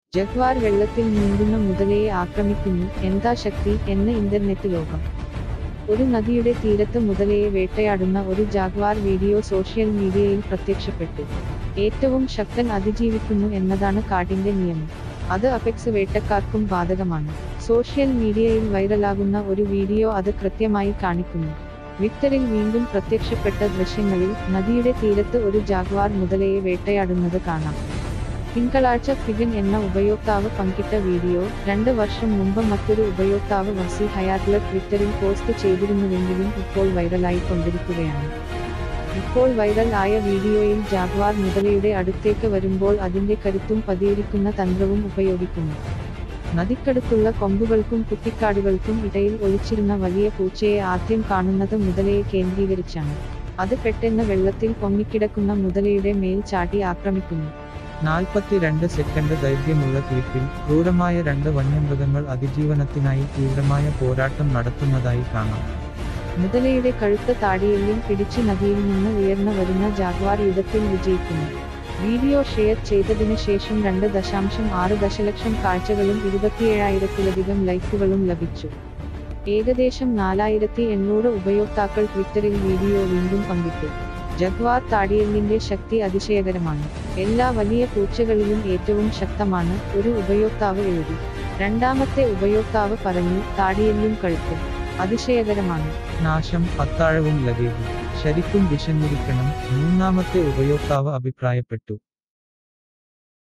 jaguar വെള്ളത്തിൽ നീന്തുന്ന മുതലയെ ആക്രമിക്കുന്നു എന്താ ശക്തി എന്ന് ഇന്റർനെറ്റ് ലോകം ഒരു നദിയുടെ തീരത്ത് മുതലയെ വേട്ടയാടുന്ന ഒരു ജാഗ്വാർ വീഡിയോ സോഷ്യൽ മീഡിയയിൽ പ്രത്യക്ഷപ്പെട്ടു ഏറ്റവും ശക്തൻ അതിജീവിക്കുന്നു എന്നതാണ് കാടിന്റെ നിയമം അത് അപെക്സ് വേട്ടക്കാർക്കും ബാധകമാണ് സോഷ്യൽ മീഡിയയിൽ വൈറലാകുന്ന ഒരു വീഡിയോ അത് കൃത്യമായി കാണിക്കുന്നു വിക്ടറിൽ വീണ്ടും പ്രത്യക്ഷപ്പെട്ട ദൃശ്യങ്ങളിൽ നദിയുടെ തീരത്ത് ഒരു ജാഗ്വാർ മുതലയെ വേട്ടയാടുന്നത് കാണാം തിങ്കളാഴ്ച ഫിഗൻ എന്ന ഉപയോക്താവ് പങ്കിട്ട വീഡിയോ രണ്ട് വർഷം മുമ്പ് മറ്റൊരു ഉപയോക്താവ് വസി ഹയാത്ല ട്വിറ്ററിൽ പോസ്റ്റ് ചെയ്തിരുന്നുവെങ്കിലും ഇപ്പോൾ വൈറലായി കൊണ്ടിരിക്കുകയാണ് ഇപ്പോൾ വൈറൽ ആയ വീഡിയോയിൽ ജാഗ്വാർ മുതലയുടെ അടുത്തേക്ക് വരുമ്പോൾ അതിന്റെ കരുത്തും പതിയിരിക്കുന്ന തന്ത്രവും ഉപയോഗിക്കുന്നു നദിക്കടുത്തുള്ള കൊമ്പുകൾക്കും കുറ്റിക്കാടുകൾക്കും ഇടയിൽ ഒളിച്ചിരുന്ന വലിയ പൂച്ചയെ ആദ്യം കാണുന്നത് മുതലയെ കേന്ദ്രീകരിച്ചാണ് അത് പെട്ടെന്ന് വെള്ളത്തിൽ പൊങ്ങിക്കിടക്കുന്ന മുതലയുടെ മേൽ ചാടി ആക്രമിക്കുന്നു നാൽപ്പത്തിരണ്ട് സെക്കൻഡ് ദൈർഘ്യമുള്ള ക്ലിപ്പിൽ ക്രൂരമായ രണ്ട് വന്യമൃഗങ്ങൾ അതിജീവനത്തിനായി തീവ്രമായ പോരാട്ടം നടത്തുന്നതായി കാണാം മുതലയുടെ കഴുത്ത താടിയെല്ലിൽ പിടിച്ച് നദിയിൽ നിന്ന് ഉയർന്നു വരുന്ന ജാഗ്വാർ യുദ്ധത്തിൽ വിജയിക്കുന്നു വീഡിയോ ഷെയർ ചെയ്തതിനു ശേഷം രണ്ട് ദശാംശം ആറ് ദശലക്ഷം കാഴ്ചകളും ഇരുപത്തിയേഴായിരത്തിലധികം ലൈക്കുകളും ലഭിച്ചു ഏകദേശം നാലായിരത്തി എണ്ണൂറ് ഉപയോക്താക്കൾ ട്വിറ്ററിൽ വീഡിയോ വീണ്ടും പങ്കിട്ടു ജഗ്വാർ താടിയെല്ലിന്റെ ശക്തി അതിശയകരമാണ് എല്ലാ വലിയ പൂച്ചകളിലും ഏറ്റവും ശക്തമാണ് ഒരു ഉപയോക്താവ് എഴുതി രണ്ടാമത്തെ ഉപയോക്താവ് പറഞ്ഞു താടിയെല്ലും കഴുത്തും അതിശയകരമാണ് നാശം അത്താഴവും ലഗേജും ശരിക്കും വിശന്നിരിക്കണം മൂന്നാമത്തെ ഉപയോക്താവ് അഭിപ്രായപ്പെട്ടു